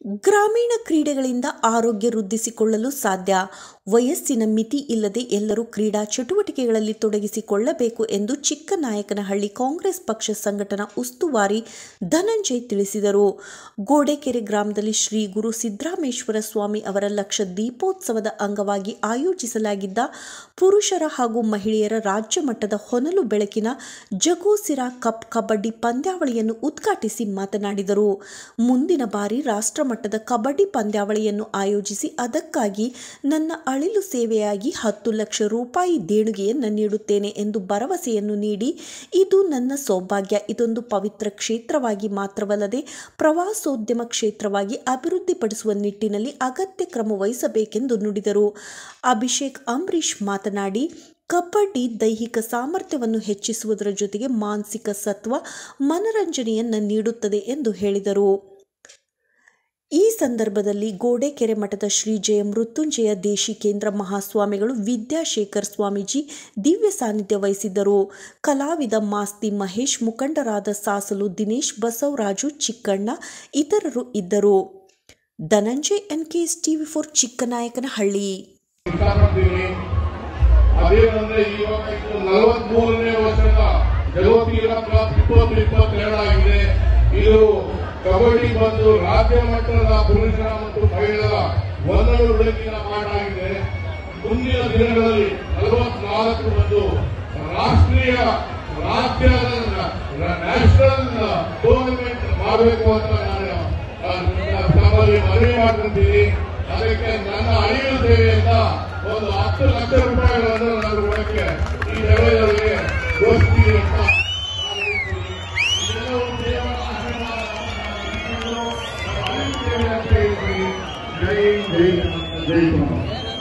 ಗ್ರಾಮೀಣ ಕ್ರೀಡೆಗಳಿಂದ ಆರೋಗ್ಯ ವೃದ್ಧಿಸಿಕೊಳ್ಳಲು ಸಾಧ್ಯ ವಯಸ್ಸಿನ ಮಿತಿ ಇಲ್ಲದೆ ಎಲ್ಲರೂ ಕ್ರೀಡಾ ಚಟುವಟಿಕೆಗಳಲ್ಲಿ ತೊಡಗಿಸಿಕೊಳ್ಳಬೇಕು ಎಂದು ಚಿಕ್ಕನಾಯಕನಹಳ್ಳಿ ಕಾಂಗ್ರೆಸ್ ಪಕ್ಷ ಸಂಘಟನಾ ಉಸ್ತುವಾರಿ ಧನಂಜಯ್ ತಿಳಿಸಿದರು ಗೋಡೆಕೆರೆ ಗ್ರಾಮದಲ್ಲಿ ಶ್ರೀ ಗುರು ಸಿದ್ದರಾಮೇಶ್ವರ ಸ್ವಾಮಿ ಅವರ ಲಕ್ಷ ದೀಪೋತ್ಸವದ ಅಂಗವಾಗಿ ಆಯೋಜಿಸಲಾಗಿದ್ದ ಪುರುಷರ ಹಾಗೂ ಮಹಿಳೆಯರ ರಾಜ್ಯ ಮಟ್ಟದ ಹೊನಲು ಬೆಳಕಿನ ಜಗೋಸಿರಾ ಕಪ್ ಕಬಡ್ಡಿ ಪಂದ್ಯಾವಳಿಯನ್ನು ಉದ್ಘಾಟಿಸಿ ಮಾತನಾಡಿದರು ಮುಂದಿನ ಬಾರಿ ರಾಷ್ಟ್ರಮಟ್ಟದ ಕಬಡ್ಡಿ ಪಂದ್ಯಾವಳಿಯನ್ನು ಆಯೋಜಿಸಿ ಅದಕ್ಕಾಗಿ ನನ್ನ ಅಳಿಲು ಸೇವೆಯಾಗಿ ಹತ್ತು ಲಕ್ಷ ರೂಪಾಯಿ ದೇಣಿಗೆಯನ್ನು ನೀಡುತ್ತೇನೆ ಎಂದು ಭರವಸೆಯನ್ನು ನೀಡಿ ಇದು ನನ್ನ ಸೌಭಾಗ್ಯ ಇದೊಂದು ಪವಿತ್ರ ಕ್ಷೇತ್ರವಾಗಿ ಮಾತ್ರವಲ್ಲದೆ ಪ್ರವಾಸೋದ್ಯಮ ಕ್ಷೇತ್ರವಾಗಿ ಅಭಿವೃದ್ಧಿಪಡಿಸುವ ನಿಟ್ಟಿನಲ್ಲಿ ಅಗತ್ಯ ಕ್ರಮ ವಹಿಸಬೇಕೆಂದು ನುಡಿದರು ಅಭಿಷೇಕ್ ಅಂಬರೀಶ್ ಮಾತನಾಡಿ ಕಬಡ್ಡಿ ದೈಹಿಕ ಸಾಮರ್ಥ್ಯವನ್ನು ಹೆಚ್ಚಿಸುವುದರ ಜೊತೆಗೆ ಮಾನಸಿಕ ಸತ್ವ ಮನರಂಜನೆಯನ್ನು ನೀಡುತ್ತದೆ ಎಂದು ಹೇಳಿದರು ಈ ಸಂದರ್ಭದಲ್ಲಿ ಗೋಡೆಕೆರೆ ಮಠದ ಶ್ರೀ ಜಯ ಮೃತ್ಯುಂಜಯ ದೇಶಿಕೇಂದ್ರ ಮಹಾಸ್ವಾಮಿಗಳು ವಿದ್ಯಾಶೇಖರ್ ಸ್ವಾಮೀಜಿ ದಿವ್ಯ ಸಾನ್ನಿಧ್ಯ ವಹಿಸಿದ್ದರು ಕಲಾವಿದ ಮಾಸ್ತಿ ಮಹೇಶ್ ಮುಖಂಡರಾದ ಸಾಸಲು ದಿನೇಶ್ ಬಸವರಾಜು ಚಿಕ್ಕಣ್ಣ ಇತರರು ಇದ್ದರು Dhananjay N K S TV four Chikkanayakanahalli ಇಷ್ಟಪಡ್ತೀನಿ ಅದೇನಂದ್ರೆ ಇವಾಗ ಇದು ನಲವತ್ಮೂರನೇ ವರ್ಷದ ಜಗತ್ತಿನ ಕ್ಲಬ್ ಇಪ್ಪತ್ತು ಇಪ್ಪತ್ತೆರಡಾಗಿದೆ ಇದು ಕಬಡ್ಡಿ ಬಂದು ರಾಜ್ಯ ಮಟ್ಟದ ಪುರುಷರ ಮತ್ತು ಮಹಿಳೆಯರ ಒಂದೊಂದು ಬೆಳಕಿನ ಆಟ ಆಗಿದೆ ಮುಂದಿನ ದಿನಗಳಲ್ಲಿ ನಲವತ್ನಾಲ್ಕು ಬಂದು ರಾಷ್ಟ್ರೀಯ ರಾಜ್ಯದ ನ್ಯಾಷನಲ್ ಟೂರ್ನಮೆಂಟ್ ಮಾಡಬೇಕು ಅಂತ ನಾನು ಆ, ತಮ್ಮಲ್ಲಿ ಮನವಿ ಮಾಡ್ತಿದ್ದೀನಿ ಅದಕ್ಕೆ ನನ್ನ ಅಳಿಲು ಸೇವೆಯಿಂದ ಒಂದು ಹತ್ತು ಲಕ್ಷ ರೂಪಾಯಿಗಳನ್ನು ನಾನು ಕೊಡಕ್ಕೆ ಈ ಸಮಯದಲ್ಲಿ ಘೋಷಿಸಿ ಅಂತ ನಾನು ಹೇಳ್ತೀನಿ. ಇದೆಲ್ಲವೂ ದೇವರ ಆಶೀರ್ವಾದ. ನಾವು ಅಳಿಲು ಸೇವೆ ಅಂತ ಹೇಳ್ತೀವಿ. ಜೈ ಜೈ ಜೈ ಕುಮಾರ್